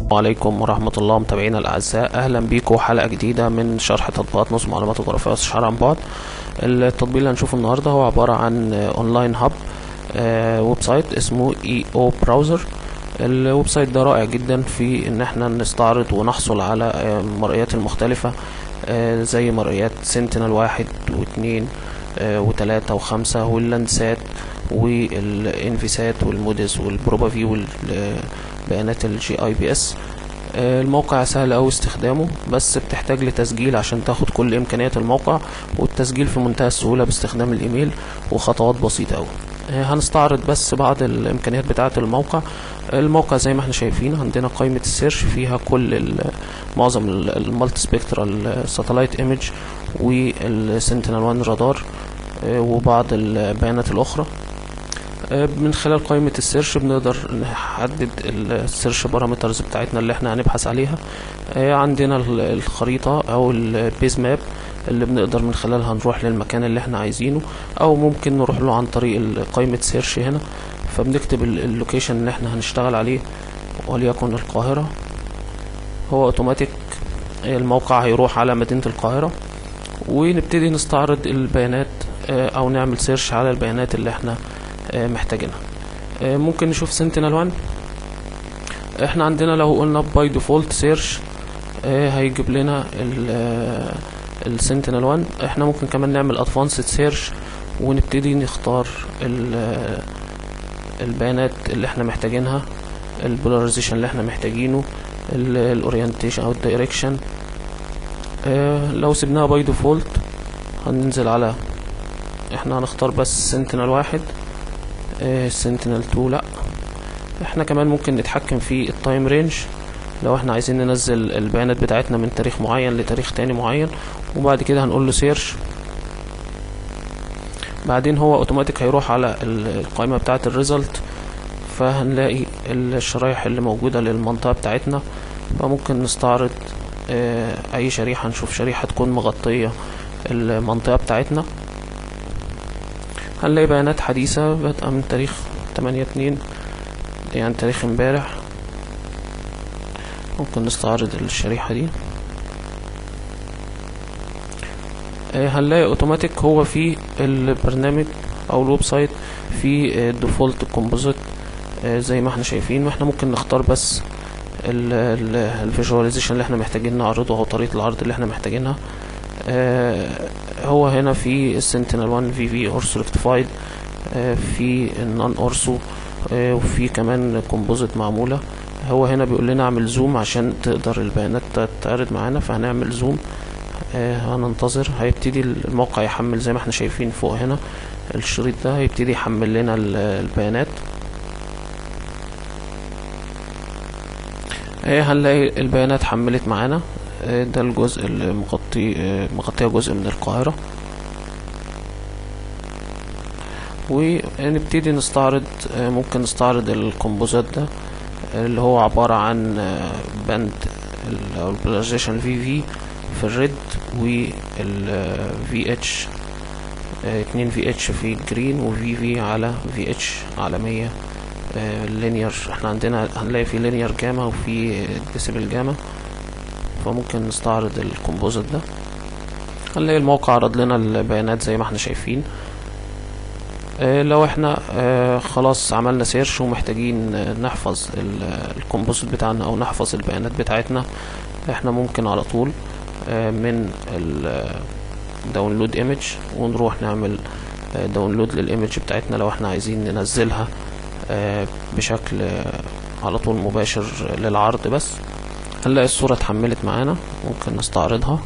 السلام عليكم ورحمة الله متابعينا الأعزاء أهلا بيكم حلقة جديدة من شرح تطبيقات نظم معلومات الجغرافية واستشعار عن بعد التطبيق اللي هنشوفه النهاردة هو عبارة عن أونلاين هاب ويب سايت اسمه اي او براوزر الويب سايت ده رائع جدا في ان احنا نستعرض ونحصل على المرئيات المختلفة زي مرئيات سنتينل واحد واثنين وثلاثة وخمسة واللاندسات والانفيسات والمودس والبروبا في والبيانات الجي اي بي اس الموقع سهل أوي استخدامه بس بتحتاج لتسجيل عشان تاخد كل إمكانيات الموقع والتسجيل في منتهى السهولة باستخدام الإيميل وخطوات بسيطة أوي هنستعرض بس بعض الإمكانيات بتاعة الموقع الموقع زي ما احنا شايفين عندنا قائمة السيرش فيها كل معظم المالتي سبيكترال ساتلايت ايمج والسنتينل 1 رادار وبعض البيانات الأخرى من خلال قائمة السيرش بنقدر نحدد السيرش بارامترز بتاعتنا اللي احنا هنبحث عليها عندنا الخريطة او البيز ماب اللي بنقدر من خلالها نروح للمكان اللي احنا عايزينه او ممكن نروح له عن طريق قائمة سيرش هنا فبنكتب اللوكيشن اللي احنا هنشتغل عليه وليكن القاهرة هو اوتوماتيك الموقع هيروح على مدينة القاهرة ونبتدي نستعرض البيانات او نعمل سيرش على البيانات اللي احنا محتاجينها ممكن نشوف سنتينل 1 احنا عندنا لو قلنا باي ديفولت سيرش هيجيب لنا السنتينل 1 احنا ممكن كمان نعمل ادفانسد سيرش ونبتدي نختار البيانات اللي احنا محتاجينها البولاريزيشن اللي احنا محتاجينه الاورينتيشن او الدايركشن لو سيبناها باي ديفولت هننزل على احنا هنختار بس سنتينل واحد سنتينل 2 لا احنا كمان ممكن نتحكم في التايم رينج لو احنا عايزين ننزل البيانات بتاعتنا من تاريخ معين لتاريخ تاني معين وبعد كده هنقول له سيرش بعدين هو اوتوماتيك هيروح على القائمة بتاعة الريزلت فهنلاقي الشرايح اللي موجودة للمنطقة بتاعتنا فممكن نستعرض اي شريحة نشوف شريحة تكون مغطية المنطقة بتاعتنا هنلاقي بيانات حديثة بادئة من تاريخ تمانية اتنين يعني تاريخ امبارح ممكن نستعرض الشريحة دي هنلاقي اوتوماتيك هو في البرنامج او الويب سايت في الديفولت كومبوزيت زي ما احنا شايفين واحنا ممكن نختار بس الفيجواليزيشن اللي احنا محتاجين نعرضه او طريقة العرض اللي احنا محتاجينها هو هنا في السنتينل 1 في في اورسو ريكتيفايد في النون اورسو وفي كمان كومبوزيت معمولة هو هنا بيقول لنا اعمل زوم عشان تقدر البيانات تتعرض معانا فهنعمل زوم هننتظر هيبتدي الموقع يحمل زي ما احنا شايفين فوق هنا الشريط ده هيبتدي يحمل لنا البيانات هنلاقي البيانات حملت معانا ده الجزء اللي مغطي مغطية جزء من القاهرة ونبتدي نستعرض ممكن نستعرض الكومبوزات ده اللي هو عبارة عن بند البولاريزيشن في في في الريد والفي اتش اتنين في اتش في جرين وفي في على في اتش على مية لينير احنا عندنا هنلاقي في لينير جاما وفي ديسيبل جاما فممكن نستعرض الكومبوزيت ده هنلاقي الموقع عرض لنا البيانات زي ما احنا شايفين اه لو احنا اه خلاص عملنا سيرش ومحتاجين نحفظ الكومبوزيت بتاعنا او نحفظ البيانات بتاعتنا احنا ممكن على طول اه من الداونلود ايمج ونروح نعمل داونلود للايمج بتاعتنا لو احنا عايزين ننزلها بشكل على طول مباشر للعرض بس هنلاقي الصورة اتحملت معانا ممكن نستعرضها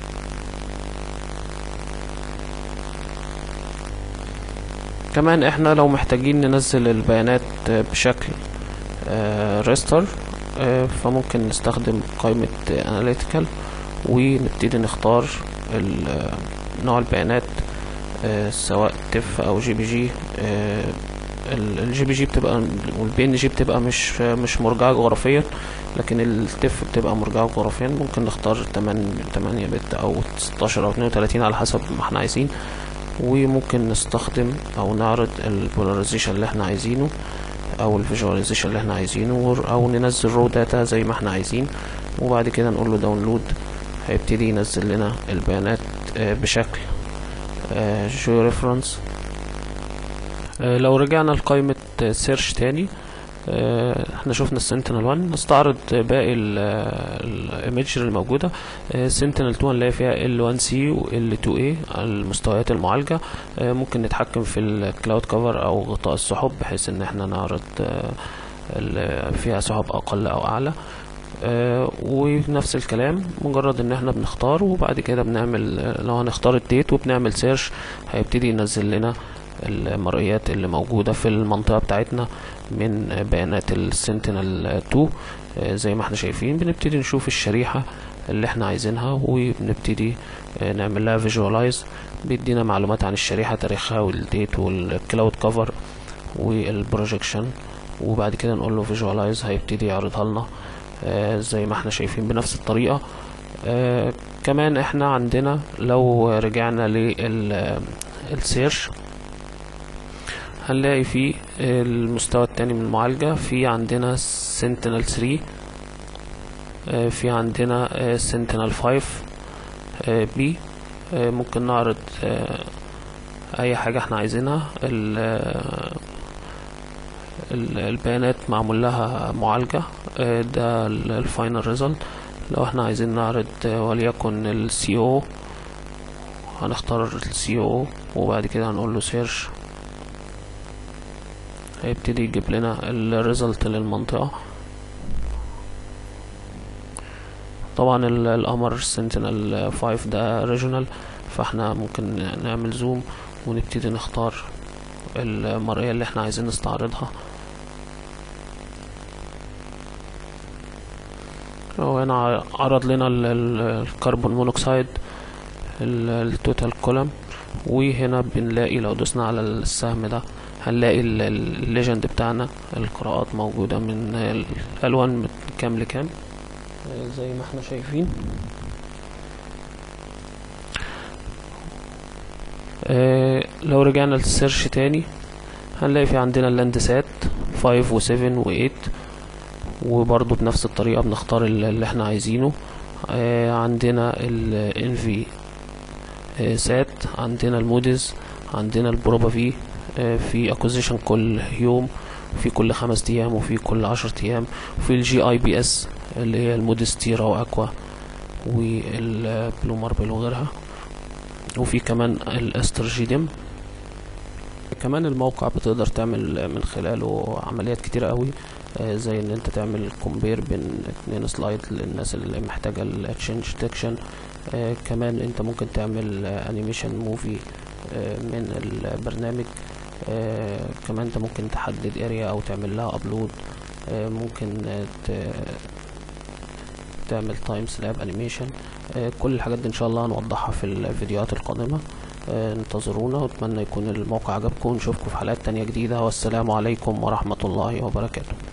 كمان احنا لو محتاجين ننزل البيانات بشكل ريستر فممكن نستخدم قائمة اناليتيكال ونبتدي نختار نوع البيانات سواء تف او جي بي جي الجي بي جي بتبقى والبي ان جي بتبقى مش مش مرجعة جغرافيا لكن التف بتبقى مرجعة جغرافيا ممكن نختار 8 8 بت او 16 او 32 على حسب ما احنا عايزين وممكن نستخدم او نعرض البولاريزيشن اللي احنا عايزينه او الفيجواليزيشن اللي احنا عايزينه او ننزل رو داتا زي ما احنا عايزين وبعد كده نقول له داونلود هيبتدي ينزل لنا البيانات بشكل جو ريفرنس لو رجعنا لقائمة سيرش تاني احنا شفنا السنتينل 1 نستعرض باقي الايمج اللي موجوده سنتينل 2 نلاقي فيها L1C و L2A المستويات المعالجه ممكن نتحكم في الكلاود كفر او غطاء السحب بحيث ان احنا نعرض فيها سحب اقل او اعلى ونفس الكلام مجرد ان احنا بنختار وبعد كده بنعمل لو هنختار الديت وبنعمل سيرش هيبتدي ينزل لنا المرئيات اللي موجودة في المنطقة بتاعتنا من بيانات السنتينل 2 زي ما احنا شايفين بنبتدي نشوف الشريحة اللي احنا عايزينها وبنبتدي نعمل لها فيجواليز بيدينا معلومات عن الشريحة تاريخها والديت والكلاود كفر والبروجيكشن وبعد كده نقول له فيجواليز هيبتدي يعرضها لنا زي ما احنا شايفين بنفس الطريقة كمان احنا عندنا لو رجعنا للسيرش هنلاقي في المستوى التاني من المعالجة في عندنا سنتينل 3 في عندنا سنتينل 5 بي ممكن نعرض اي حاجة احنا عايزينها البيانات معمول لها معالجة ده الفاينل ريزلت لو احنا عايزين نعرض وليكن السي او هنختار السي او وبعد كده هنقول له سيرش هيبتدي يجيب لنا الريزلت للمنطقة طبعا القمر سنتينل 5 ده ريجونال فاحنا ممكن نعمل زوم ونبتدي نختار المرئية اللي احنا عايزين نستعرضها وهنا عرض لنا الكربون مونوكسيد التوتال كولم وهنا بنلاقي لو دوسنا على السهم ده هنلاقي الليجند بتاعنا القراءات موجودة من الألوان من كام لكام زي ما احنا شايفين اه لو رجعنا للسيرش تاني هنلاقي في عندنا اللاندسات 5 و 7 و 8 وبرضو بنفس الطريقة بنختار اللي احنا عايزينه اه عندنا الانفي اه سات عندنا الموديز عندنا البروبا في في اكوزيشن كل يوم في كل خمس ايام وفي كل عشر ايام وفي الجي اي بي اس اللي هي المودستيرا واكوا والبلو ماربل وغيرها وفي كمان الاسترجيديم كمان الموقع بتقدر تعمل من خلاله عمليات كتيرة قوي زي ان انت تعمل كومبير بين اتنين سلايد للناس اللي محتاجة التشينج ديتكشن كمان انت ممكن تعمل انيميشن موفي من البرنامج آه كمان انت ممكن تحدد اريا او تعمل لها ابلود آه ممكن آه تعمل تايم سلاب انيميشن كل الحاجات دي ان شاء الله هنوضحها في الفيديوهات القادمة انتظرونا واتمنى يكون الموقع عجبكم نشوفكم في حلقات تانية جديدة والسلام عليكم ورحمة الله وبركاته